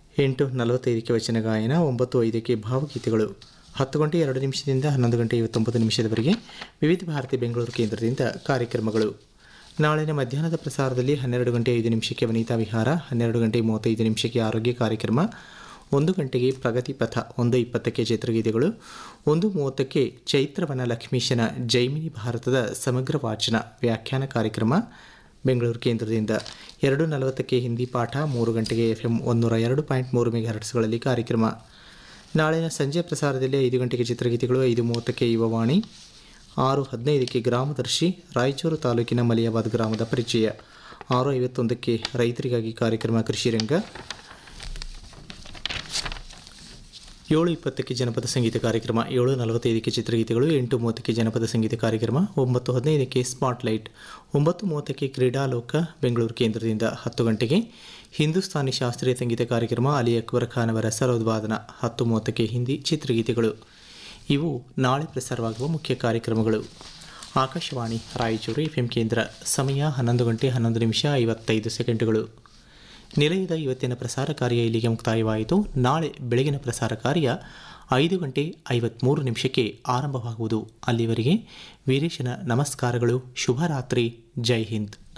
ಎಂಟು ನಲವತ್ತೈದಕ್ಕೆ ವಚನ ಗಾಯನ ಒಂಬತ್ತು ಐದಕ್ಕೆ ಭಾವಗೀತೆಗಳು ಹತ್ತು ಗಂಟೆ ಎರಡು ನಿಮಿಷದಿಂದ ಹನ್ನೊಂದು ಗಂಟೆ ಐವತ್ತೊಂಬತ್ತು ನಿಮಿಷದವರೆಗೆ ವಿವಿಧ ಭಾರತಿ ಬೆಂಗಳೂರು ಕೇಂದ್ರದಿಂದ ಕಾರ್ಯಕ್ರಮಗಳು ನಾಳಿನ ಮಧ್ಯಾಹ್ನದ ಪ್ರಸಾರದಲ್ಲಿ ಹನ್ನೆರಡು ಗಂಟೆ ಐದು ನಿಮಿಷಕ್ಕೆ ವನಿತಾ ವಿಹಾರ ಹನ್ನೆರಡು ಗಂಟೆ ಮೂವತ್ತೈದು ನಿಮಿಷಕ್ಕೆ ಆರೋಗ್ಯ ಕಾರ್ಯಕ್ರಮ ಒಂದು ಗಂಟೆಗೆ ಪ್ರಗತಿ ಪಥ ಒಂದು ಇಪ್ಪತ್ತಕ್ಕೆ ಚಿತ್ರಗೀತೆಗಳು ಒಂದು ಮೂವತ್ತಕ್ಕೆ ಚೈತ್ರವನ ಲಕ್ಷ್ಮೀಶನ ಜೈಮಿನಿ ಭಾರತದ ಸಮಗ್ರ ವಾಚನ ವ್ಯಾಖ್ಯಾನ ಕಾರ್ಯಕ್ರಮ ಬೆಂಗಳೂರು ಕೇಂದ್ರದಿಂದ ಎರಡು ನಲವತ್ತಕ್ಕೆ ಹಿಂದಿ ಪಾಠ ಮೂರು ಗಂಟೆಗೆ ಎಫ್ ಎಂ ಒಂದೂರ ಎರಡು ಪಾಯಿಂಟ್ ಮೂರು ಮೆಗಾ ಹರ್ಟ್ಸ್ಗಳಲ್ಲಿ ಕಾರ್ಯಕ್ರಮ ನಾಳಿನ ಸಂಜೆ ಪ್ರಸಾರದಲ್ಲಿ ಐದು ಗಂಟೆಗೆ ಚಿತ್ರಗೀತೆಗಳು ಐದು ಮೂವತ್ತಕ್ಕೆ ಯುವವಾಣಿ ಆರು ಹದಿನೈದಕ್ಕೆ ಗ್ರಾಮದರ್ಶಿ ರಾಯಚೂರು ತಾಲೂಕಿನ ಮಲಿಯಾಬಾದ್ ಗ್ರಾಮದ ಪರಿಚಯ ಆರು ಐವತ್ತೊಂದಕ್ಕೆ ರೈತರಿಗಾಗಿ ಕಾರ್ಯಕ್ರಮ ಕೃಷಿರಂಗ ಏಳು ಇಪ್ಪತ್ತಕ್ಕೆ ಜನಪದ ಸಂಗೀತ ಕಾರ್ಯಕ್ರಮ ಏಳು ನಲವತ್ತೈದಕ್ಕೆ ಚಿತ್ರಗೀತೆಗಳು ಎಂಟು ಮೂವತ್ತಕ್ಕೆ ಜನಪದ ಸಂಗೀತ ಕಾರ್ಯಕ್ರಮ ಒಂಬತ್ತು ಹದಿನೈದಕ್ಕೆ ಸ್ಪಾಟ್ಲೈಟ್ ಒಂಬತ್ತು ಮೂವತ್ತಕ್ಕೆ ಕ್ರೀಡಾಲೋಕ ಬೆಂಗಳೂರು ಕೇಂದ್ರದಿಂದ ಹತ್ತು ಗಂಟೆಗೆ ಹಿಂದೂಸ್ತಾನಿ ಶಾಸ್ತ್ರೀಯ ಸಂಗೀತ ಕಾರ್ಯಕ್ರಮ ಅಲಿ ಅಕ್ಬರ್ ಖಾನ್ ಅವರ ಸರೋದ್ವಾದನ ಹತ್ತು ಮೂವತ್ತಕ್ಕೆ ಹಿಂದಿ ಚಿತ್ರಗೀತೆಗಳು ಇವು ನಾಳೆ ಪ್ರಸಾರವಾಗುವ ಮುಖ್ಯ ಕಾರ್ಯಕ್ರಮಗಳು ಆಕಾಶವಾಣಿ ರಾಯಚೂರು ಎಫ್ ಕೇಂದ್ರ ಸಮಯ ಹನ್ನೊಂದು ಗಂಟೆ ಹನ್ನೊಂದು ನಿಮಿಷ ಐವತ್ತೈದು ಸೆಕೆಂಡುಗಳು ನಿಲಯದ ಇವತ್ತಿನ ಪ್ರಸಾರ ಕಾರ್ಯ ಇಲ್ಲಿಗೆ ಮುಕ್ತಾಯವಾಯಿತು ನಾಳೆ ಬೆಳಗಿನ ಪ್ರಸಾರ ಕಾರ್ಯ ಐದು ಗಂಟೆ ಐವತ್ತ್ಮೂರು ನಿಮಿಷಕ್ಕೆ ಆರಂಭವಾಗುವುದು ಅಲ್ಲಿವರೆಗೆ ವೀರೇಶನ ನಮಸ್ಕಾರಗಳು ಶುಭರಾತ್ರಿ ಜೈ ಹಿಂದ್